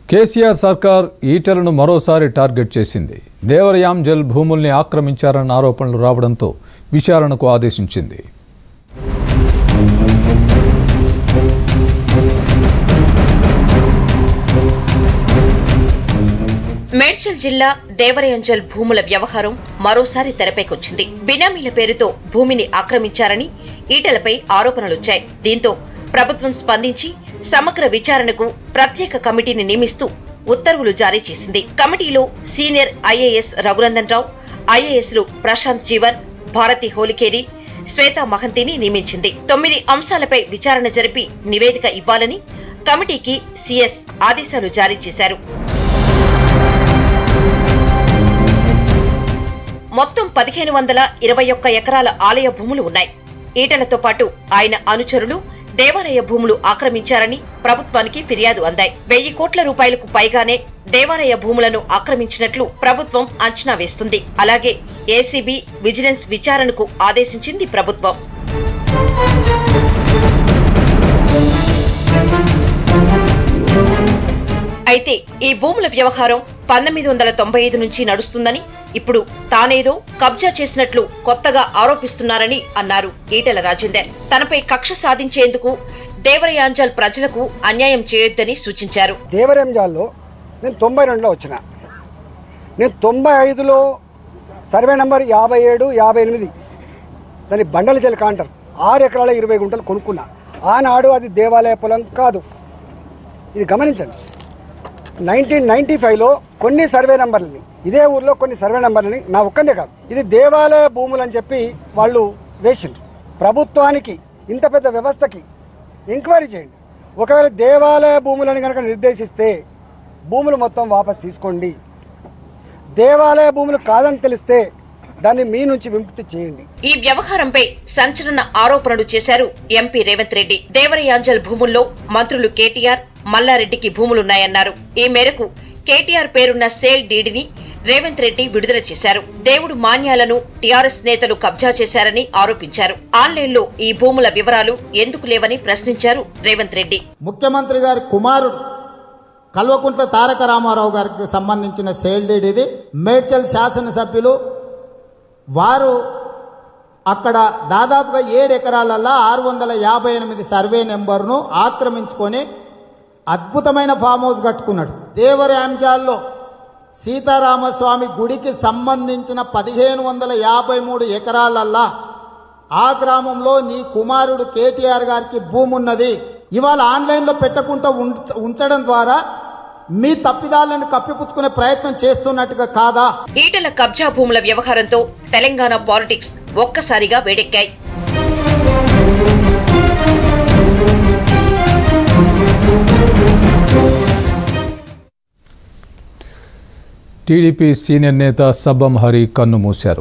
కేసీఆర్ సర్కార్ ఈటలను మరోసారి టార్గెట్ చేసింది దేవరయాం జల్ భూముల్ని ఆక్రమించారన్న ఆరోపణలు రావడంతో విచారణకు ఆదేశించింది మేడ్చల్ జిల్లా దేవరయంజల్ భూముల వ్యవహారం మరోసారి తెరపైకొచ్చింది బినామీల పేరుతో భూమిని ఆక్రమించారని ఈటలపై ఆరోపణలొచ్చాయి దీంతో ప్రభుత్వం స్పందించి సమగ్ర విచారణకు ప్రత్యేక కమిటీని నియమిస్తూ ఉత్తర్వులు జారీ చేసింది కమిటీలో సీనియర్ ఐఏఎస్ రఘునందన్ రావు ఐఏఎస్లు ప్రశాంత్ జీవన్ భారతి హోలికేరి శ్వేతా మహంతిని నియమించింది తొమ్మిది అంశాలపై విచారణ జరిపి నివేదిక ఇవ్వాలని కమిటీకి సీఎస్ ఆదేశాలు జారీ చేశారు మొత్తం పదిహేను వందల ఇరవై ఒక్క ఎకరాల ఆలయ భూములు ఉన్నాయి ఈటలతో పాటు ఆయన అనుచరులు దేవాలయ భూములు ఆక్రమించారని ప్రభుత్వానికి ఫిర్యాదు అందాయి వెయ్యి కోట్ల రూపాయలకు పైగానే దేవాలయ భూములను ఆక్రమించినట్లు ప్రభుత్వం అంచనా వేస్తుంది అలాగే ఏసీబీ విజిలెన్స్ విచారణకు ఆదేశించింది ప్రభుత్వం అయితే ఈ భూముల వ్యవహారం పంతొమ్మిది వందల తొంభై ఐదు నుంచి నడుస్తుందని ఇప్పుడు తానేదో కబ్జా చేసినట్లు కొత్తగా ఆరోపిస్తున్నారని అన్నారు ఈటెల రాజేందర్ తనపై కక్ష సాధించేందుకు దేవరయాంజల్ ప్రజలకు అన్యాయం చేయొద్దని సూచించారు దేవరంజాల్లో నేను తొంభై రెండులో వచ్చిన నేను తొంభై ఐదులో సర్వే నంబర్ యాభై ఏడు యాభై ఎనిమిది దాని బండల చెలక అంటారు ఆరు ఎకరాల ఇరవై గుంటలు కొనుక్కున్నా ఆనాడు అది దేవాలయ పొలం కాదు ఇది గమనించండి నైన్టీన్ నైన్టీ ఫైవ్లో కొన్ని సర్వే నంబర్లని ఇదే ఊర్లో కొన్ని సర్వే నంబర్లని నా ఒక్కనే కాదు ఇది దేవాలయ భూములు అని చెప్పి వాళ్ళు వేసిండ్రు ప్రభుత్వానికి ఇంత పెద్ద వ్యవస్థకి ఎంక్వైరీ చేయండి ఒకవేళ దేవాలయ భూములను కనుక నిర్దేశిస్తే భూములు మొత్తం వాపస్ తీసుకోండి దేవాలయ భూములు కాదని తెలిస్తే దాన్ని మీ నుంచి విముక్తి చేయండి ఈ వ్యవహారంపై సంచలన ఆరోపణలు చేశారు ఎంపీ రేవంత్ రెడ్డి దేవరయాంజల్ భూముల్లో మంత్రులు కేటీఆర్ మల్లారెడ్డికి భూములున్నాయన్నారు ఈ మేరకు కేటీఆర్ పేరున్న సేల్ డీడీని రేవంత్ రెడ్డి విడుదల చేశారు దేవుడు మాన్యాలను టీఆర్ఎస్ నేతలు కబ్జా చేశారని ఆరోపించారు ఆన్లైన్లో ఈ భూముల వివరాలు ఎందుకు లేవని ప్రశ్నించారు రేవంత్ రెడ్డి ముఖ్యమంత్రి గారి కుమారుడు కల్వకుంట్ల తారక రామారావు గారికి సంబంధించిన సేల్ డీడ్ ఇది మేడ్చల్ శాసనసభ్యులు వారు అక్కడ దాదాపుగా ఏడు ఎకరాలల్లా ఆరు వందల యాభై ఎనిమిది సర్వే నెంబర్ను ఆక్రమించుకొని అద్భుతమైన ఫామ్ హౌస్ కట్టుకున్నాడు దేవరి అంశాల్లో సీతారామస్వామి గుడికి సంబంధించిన పదిహేను వందల యాభై మూడు ఎకరాలల్లా ఆ గ్రామంలో నీ కుమారుడు కేటీఆర్ గారికి భూమి ఉన్నది ఇవాళ ఆన్లైన్లో పెట్టకుండా ఉంచ- ఉంచడం ద్వారా మీ తప్పిదాలను కప్పిపుచ్చుకునే ప్రయత్నం చేస్తున్నట్టుగా కాదా ఈటల కబ్జా భూముల వ్యవహారంతో తెలంగాణ పాలిటిక్స్ ఒక్కసారిగా వేడెక్కాయి టీడీపీ సీనియర్ నేత సబ్బం హరి కన్ను మూశారు